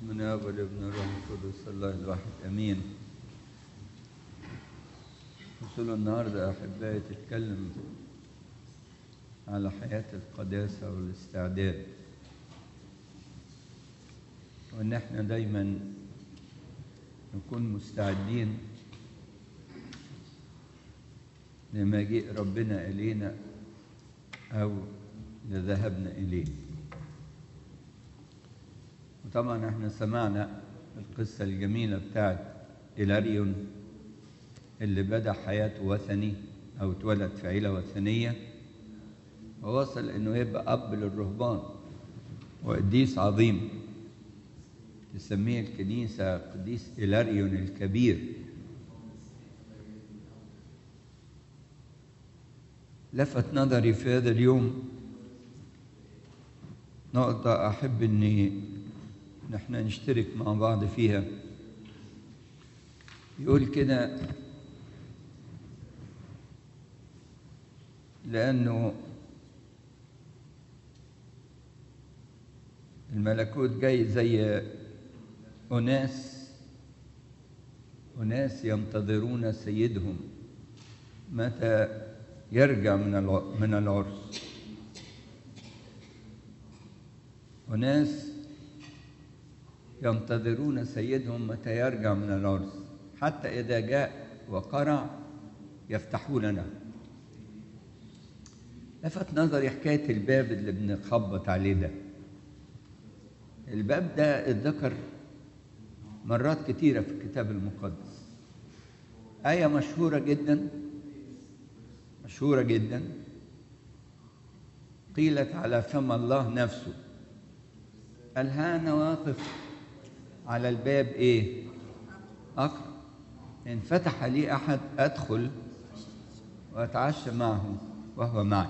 بسم الله والابن الروح القدس الله الواحد امين رسول النهارده احبائي تتكلم على حياه القداسه والاستعداد وان احنا دايما نكون مستعدين لمجيء ربنا الينا او لذهابنا اليه وطبعا احنا سمعنا القصة الجميلة بتاعت إلاريون اللي بدأ حياته وثني أو اتولد في عيلة وثنية ووصل إنه يبقى أب للرهبان وقديس عظيم تسميه الكنيسة قديس إلاريون الكبير لفت نظري في هذا اليوم نقطة أحب إني نحن نشترك مع بعض فيها يقول كده لأنه الملكوت جاي زي أناس أناس ينتظرون سيدهم متى يرجع من من العرس أناس ينتظرون سيدهم متى يرجع من العرس حتى إذا جاء وقرع يفتحوا لنا لفت نظري حكاية الباب اللي بنخبط عليه ده الباب ده اتذكر مرات كتيرة في الكتاب المقدس آية مشهورة جدا مشهورة جدا قيلت على فم الله نفسه قال ها أنا واقف على الباب ايه اقرا ان فتح لي احد ادخل واتعشى معه وهو معي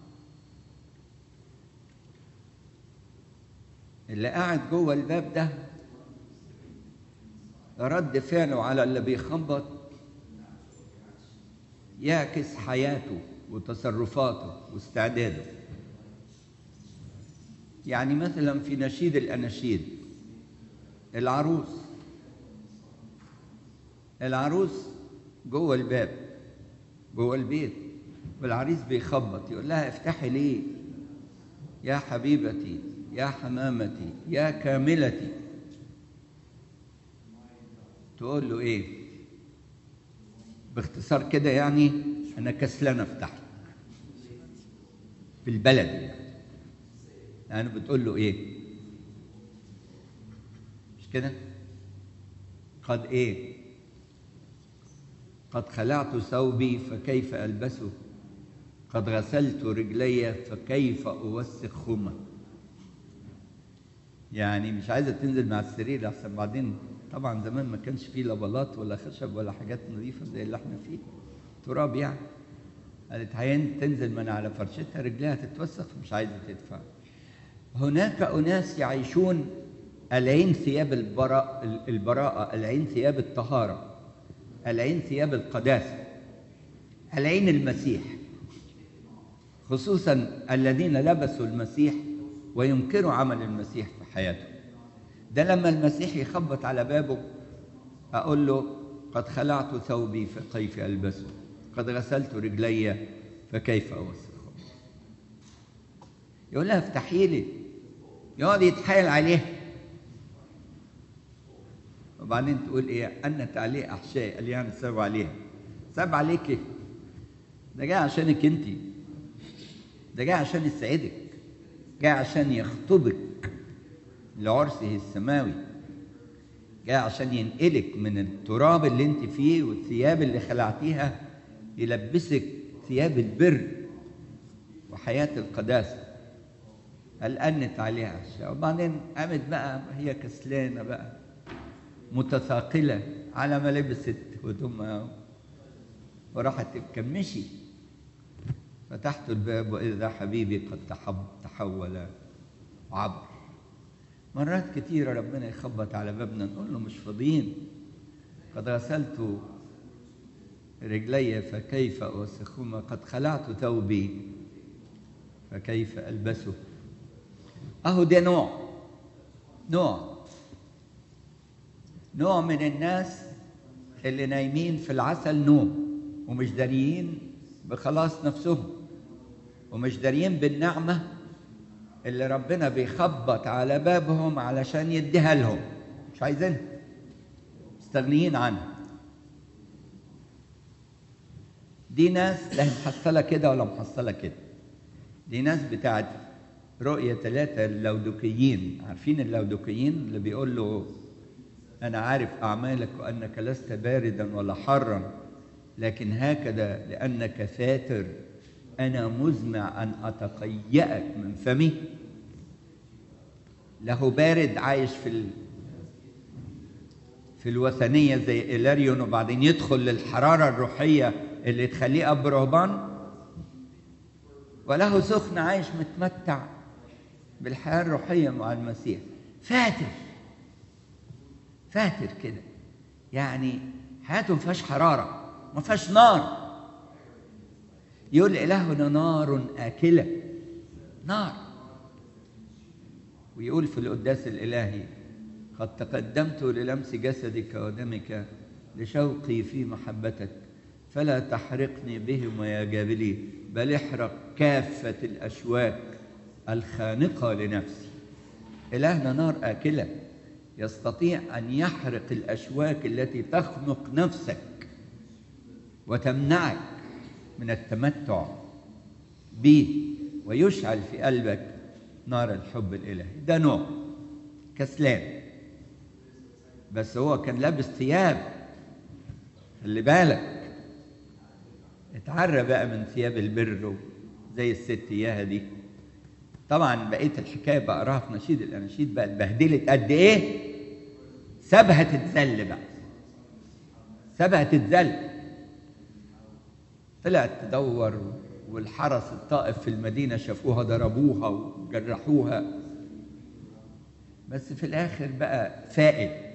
اللي قاعد جوه الباب ده رد فعله على اللي بيخبط يعكس حياته وتصرفاته واستعداده يعني مثلا في نشيد الاناشيد العروس العروس جوه الباب جوه البيت والعريس بيخبط يقول لها افتحي ليه يا حبيبتي يا حمامتي يا كاملتي تقول له ايه باختصار كده يعني انا كسلان افتح في البلد يعني يعني بتقول له ايه مش كده قد ايه قد خلعت ثوبي فكيف البسه قد غسلت رجلي فكيف اوسخ خمه يعني مش عايزه تنزل مع السرير احسن بعدين طبعا زمان ما كانش فيه لا بلاط ولا خشب ولا حاجات نظيفه زي اللي احنا فيه تراب يعني قالت هين تنزل من على فرشتها رجليها تتوسخ مش عايزه تدفع هناك اناس يعيشون العين ثياب البراء البراءة العين ثياب الطهارة العين ثياب القداسة العين المسيح خصوصا الذين لبسوا المسيح وينكروا عمل المسيح في حياتهم ده لما المسيح يخبط على بابه أقول له قد خلعت ثوبي فكيف ألبسه قد غسلت رجلي فكيف أوسخه يقول لها افتحي لي يقعد يتحايل عليها وبعدين تقول ايه انت عليه احشاء قال يعني ساب عليها ساب عليك ده جاي عشانك انت ده جاي عشان يسعدك جاي عشان يخطبك لعرسه السماوي جاي عشان ينقلك من التراب اللي انت فيه والثياب اللي خلعتيها يلبسك ثياب البر وحياة القداسة قال أنت عليها أحشاء وبعدين قامت بقى هي كسلانة بقى متثاقلة على ما لبست هدومها وراحت تكمشي فتحت الباب وإذا حبيبي قد تحب تحول عبر مرات كثيرة ربنا يخبط على بابنا نقول له مش فاضيين قد غسلت رجلي فكيف أوسخهما قد خلعت ثوبي فكيف ألبسه أهو ده نوع نوع نوع من الناس اللي نايمين في العسل نوم ومش داريين بخلاص نفسهم ومش داريين بالنعمة اللي ربنا بيخبط على بابهم علشان يديها لهم مش عايزينها مستغنيين عنها دي ناس لا محصلة كده ولا محصلة كده دي ناس بتاعت رؤية ثلاثة اللودوكيين عارفين اللودوكيين اللي بيقول له أنا عارف أعمالك وأنك لست باردا ولا حارا لكن هكذا لأنك فاتر أنا مزمع أن أتقيأك من فمي له بارد عايش في ال... في الوثنية زي إيلاريون وبعدين يدخل للحرارة الروحية اللي تخليه أب رهبان وله سخن عايش متمتع بالحياة الروحية مع المسيح فاتر فاتر كده يعني حياته ما فيهاش حرارة ما فيهاش نار يقول إلهنا نار آكلة نار ويقول في القداس الإلهي قد تقدمت للمس جسدك ودمك لشوقي في محبتك فلا تحرقني بهم يا جابلي بل احرق كافة الأشواك الخانقة لنفسي إلهنا نار آكلة يستطيع أن يحرق الأشواك التي تخنق نفسك وتمنعك من التمتع به ويشعل في قلبك نار الحب الإلهي ده نوع كسلان بس هو كان لابس ثياب خلي بالك اتعرى بقى من ثياب البر زي الست اياها دي طبعا بقيه الحكايه بقراها في نشيد الاناشيد بقى اتبهدلت قد ايه سابها تتذل بقى سابها تتذل طلعت تدور والحرس الطائف في المدينه شافوها ضربوها وجرحوها بس في الاخر بقى فائت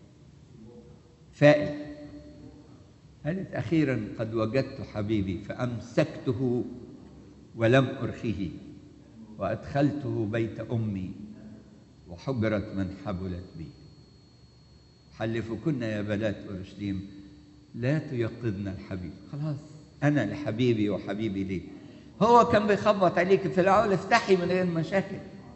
فائت قالت اخيرا قد وجدت حبيبي فامسكته ولم ارخه وادخلته بيت امي وحجره من حبلت بي حلفكن يا بنات اورشليم لا تيقظن الحبيب خلاص انا لحبيبي وحبيبي ليه هو كان بيخبط عليك في الاول افتحي من غير مشاكل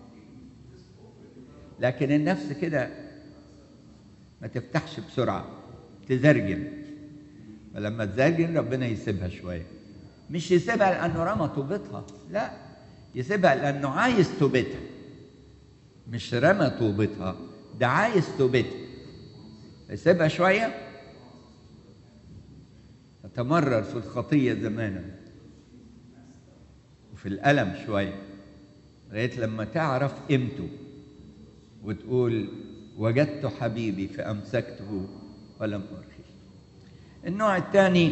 لكن النفس كده ما تفتحش بسرعه تزرجن فلما تزرجن ربنا يسيبها شويه مش يسيبها لانه رمى طوبتها لا يسيبها لانه عايز توبتها مش رمى طوبتها ده عايز توبتها يسيبها شويه تتمرر في الخطيه زمانا وفي الالم شويه لغايه لما تعرف قيمته وتقول وجدت حبيبي فامسكته ولم ارخيه النوع الثاني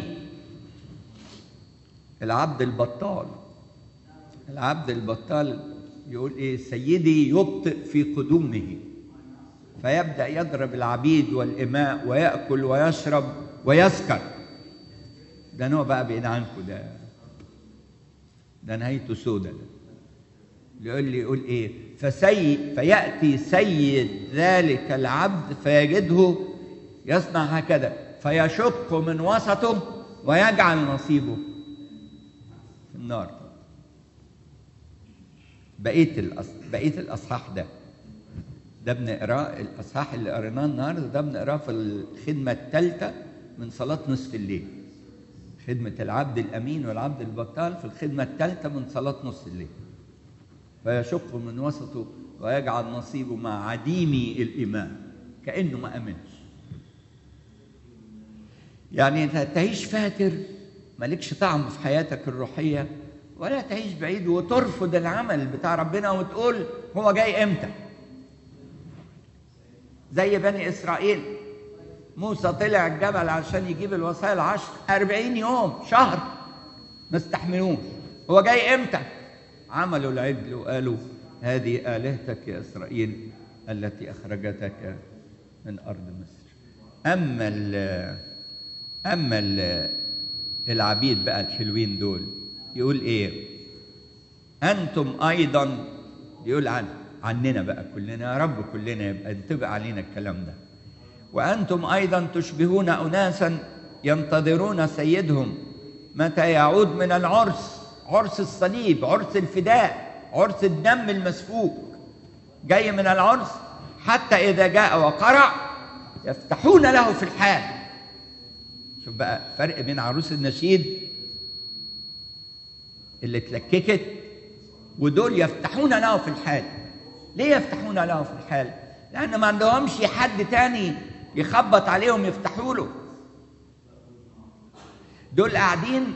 العبد البطال العبد البطال يقول ايه سيدي يبطئ في قدومه فيبدا يضرب العبيد والاماء وياكل ويشرب ويسكر ده نوع بقى بعيد عنكم ده ده نهايته سودة ده يقول لي يقول ايه فسي فياتي سيد ذلك العبد فيجده يصنع هكذا فيشق من وسطه ويجعل نصيبه في النار بقيه الأص... بقيه الاصحاح ده ده بنقراه الاصحاح اللي قريناه النهارده ده بنقراه في الخدمه الثالثه من صلاه نصف الليل خدمه العبد الامين والعبد البطال في الخدمه الثالثه من صلاه نصف الليل فيشق من وسطه ويجعل نصيبه مع عديمي الايمان كانه ما امنش يعني انت تعيش فاتر مالكش طعم في حياتك الروحيه ولا تعيش بعيد وترفض العمل بتاع ربنا وتقول هو جاي امتى زي بني اسرائيل موسى طلع الجبل عشان يجيب الوصايا العشر أربعين يوم شهر ما استحملوش هو جاي امتى عملوا العجل وقالوا هذه آلهتك يا إسرائيل التي أخرجتك من أرض مصر أما ال أما ال العبيد بقى الحلوين دول يقول إيه أنتم أيضا يقول عن عننا بقى كلنا يا رب كلنا يبقى ينطبق علينا الكلام ده وأنتم أيضا تشبهون أناسا ينتظرون سيدهم متى يعود من العرس عرس الصليب عرس الفداء عرس الدم المسفوك جاي من العرس حتى إذا جاء وقرع يفتحون له في الحال شوف بقى فرق بين عروس النشيد اللي اتلككت ودول يفتحون له في الحال ليه يفتحون له في الحال لان ما عندهمش حد تاني يخبط عليهم يفتحوا له دول قاعدين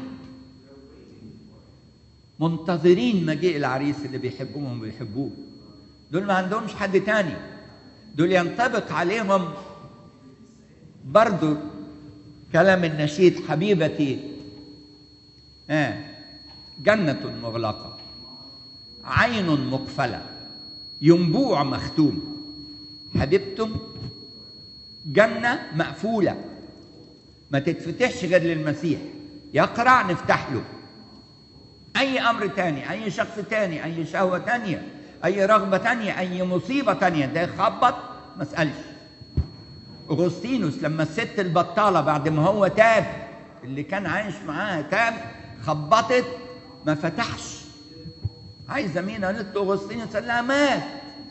منتظرين مجيء العريس اللي بيحبوهم وبيحبوه دول ما عندهمش حد تاني دول ينطبق عليهم برضو كلام النشيد حبيبتي آه جنة مغلقة عين مقفلة ينبوع مختوم حبيبتم جنة مقفولة ما تتفتحش غير للمسيح يقرع نفتح له أي أمر تاني أي شخص تاني أي شهوة تانية أي رغبة تانية أي مصيبة تانية ده يخبط ما اسألش أغسطينوس لما الست البطالة بعد ما هو تاب اللي كان عايش معاها تاب خبطت ما فتحش عايزة مين قالت له أغسطينوس قال لها مات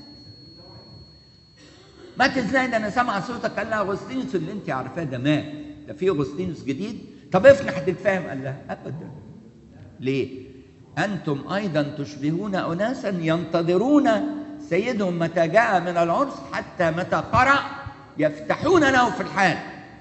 مات ازاي ده انا سامعه صوتك قال لها اغسطينوس اللي انت عارفاه ده مات ده في اغسطينوس جديد طب افتح تتفاهم قال لها ابدا ليه انتم ايضا تشبهون اناسا ينتظرون سيدهم متى جاء من العرس حتى متى قرع يفتحون له في الحال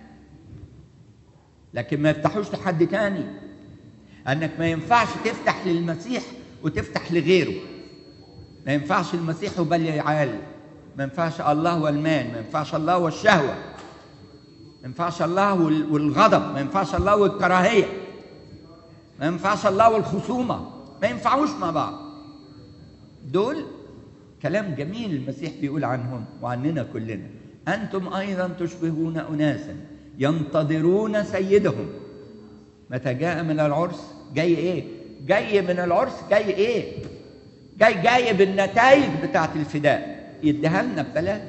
لكن ما يفتحوش لحد تاني انك ما ينفعش تفتح للمسيح وتفتح لغيره ما ينفعش المسيح وبلي عال ما ينفعش الله والمال ما ينفعش الله والشهوة ما ينفعش الله والغضب ما ينفعش الله والكراهية ما ينفعش الله والخصومة ما ينفعوش مع بعض دول كلام جميل المسيح بيقول عنهم وعننا كلنا أنتم أيضا تشبهون أناسا ينتظرون سيدهم متى جاء من العرس جاي إيه؟ جاي من العرس جاي إيه؟ جاي جاي بالنتائج بتاعت الفداء يديها لنا ببلاش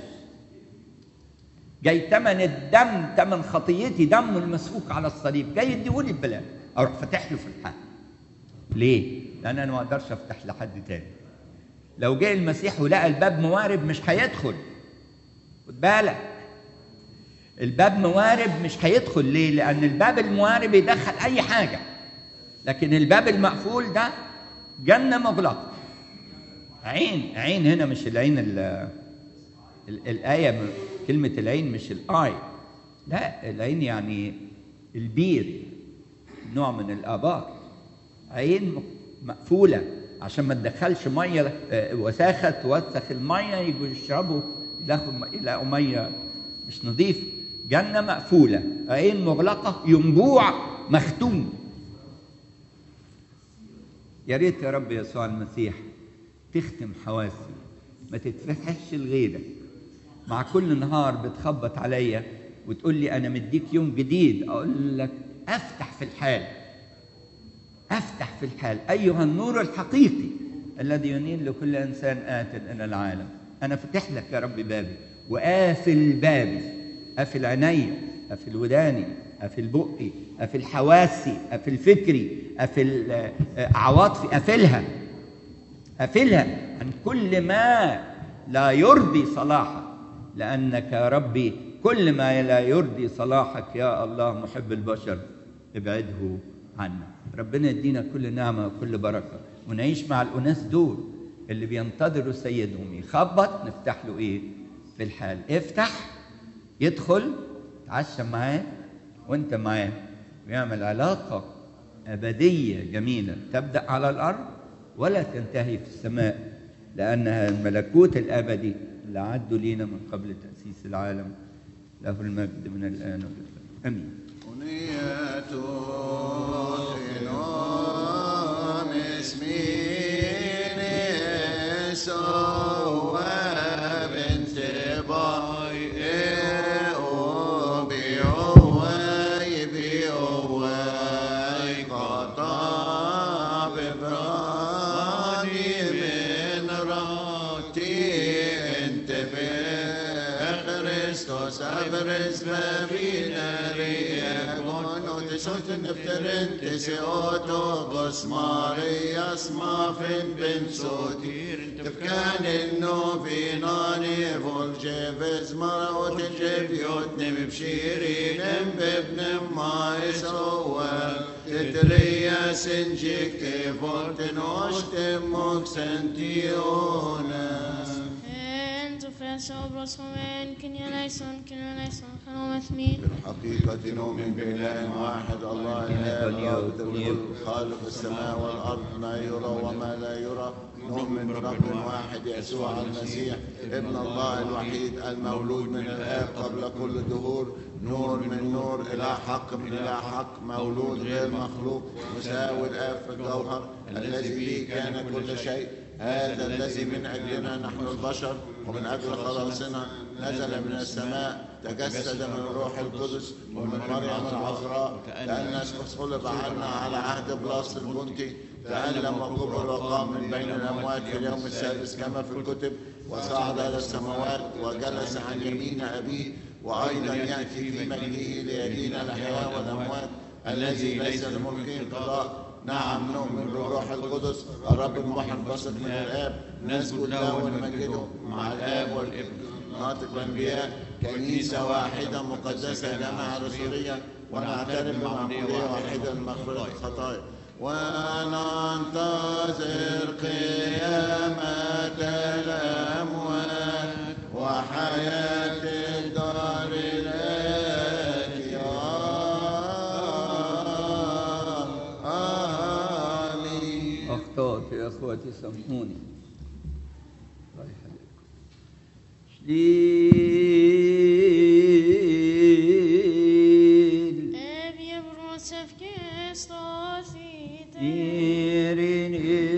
جاي ثمن الدم ثمن خطيتي دم المسفوك على الصليب جاي يديهولي ببلاش اروح فاتح له في الحال ليه؟ لان انا ما اقدرش افتح لحد تاني لو جه المسيح ولقى الباب موارب مش هيدخل خد بالك الباب موارب مش هيدخل ليه؟ لان الباب الموارب يدخل اي حاجه لكن الباب المقفول ده جنه مغلقه عين عين هنا مش العين ال ال الآية كلمة العين مش الآي لا العين يعني البير نوع من الآبار عين مقفولة عشان ما تدخلش مية وساخة توسخ المية يجوا يشربوا يلاقوا مية مش نظيفة جنة مقفولة عين مغلقة ينبوع مختوم يا ريت يا رب يسوع المسيح تختم حواسي ما تتفتحش لغيرك مع كل نهار بتخبط عليا وتقول لي انا مديك يوم جديد اقول لك افتح في الحال افتح في الحال ايها النور الحقيقي الذي ينير لكل انسان ات الى العالم انا فتح لك يا رب بابي وقافل بابي قافل عيني قافل وداني قافل بقي قافل حواسي قافل فكري قافل عواطفي قافلها قافلها عن كل ما لا يرضي صلاحك لأنك يا ربي كل ما لا يرضي صلاحك يا الله محب البشر ابعده عنا ربنا يدينا كل نعمة وكل بركة ونعيش مع الأناس دول اللي بينتظروا سيدهم يخبط نفتح له إيه في الحال افتح يدخل تعشى معاه وانت معاه ويعمل علاقة أبدية جميلة تبدأ على الأرض ولا تنتهي في السماء لأنها الملكوت الأبدي اللي عدوا لينا من قبل تأسيس العالم له المجد من الآن والأبد آمين أغنية خنام اسمين سوى بنت باي بيوي بيوي قطع ببراني من راتي انت بخر Kristus överes bevinare Mono te soten efterente se otogos Marias mafin ben sotir تفكان النوفيناني فولجيفز مرأوت الجبيوت نم بشيرين بابن ما يسوى تتريا سنجيك تفوت نوشت موكسنتيونس En to frälsa och brottsmoment, kan jag lejson, kan jag lejson, kan jag med mig. بالحقيقة نؤمن بإله واحد الله الآب رابط الكل خالق السماء والأرض ما يرى وما لا يرى نؤمن برب واحد يسوع المسيح ابن الله الوحيد المولود من الآب قبل كل الدهور نور من نور إلى حق من إلى حق مولود غير مخلوق مساوي الآب في الجوهر الذي به كان كل شيء هذا الذي من أجلنا نحن البشر ومن أجل خلاصنا نزل من السماء تجسد من الروح القدس ومن مريم العذراء تأنس وصلب عنا على عهد بلاس البنطي تألم وكبر وقام من بين الأموات في اليوم السادس كما في الكتب وصعد إلى السماوات وجلس عن يمين أبيه وأيضا يأتي في مجده ليدين الأحياء والأموات الذي ليس لملكه قضاء نعم نؤمن بالروح القدس الرب المحب بسط من الآب نسجد له ونمجده مع الآب والابن ناطق الأنبياء كنيسة واحدة مقدسة جامعة رسولية ونعترف بمعمودية واحدة لمغفرة الخطايا وننتظر قيامة الأموات وحياة الدار الآتية آمين أخطأت يا أخواتي سامحوني الله يخليكم شليل Ev je brottsef gestor, إيرين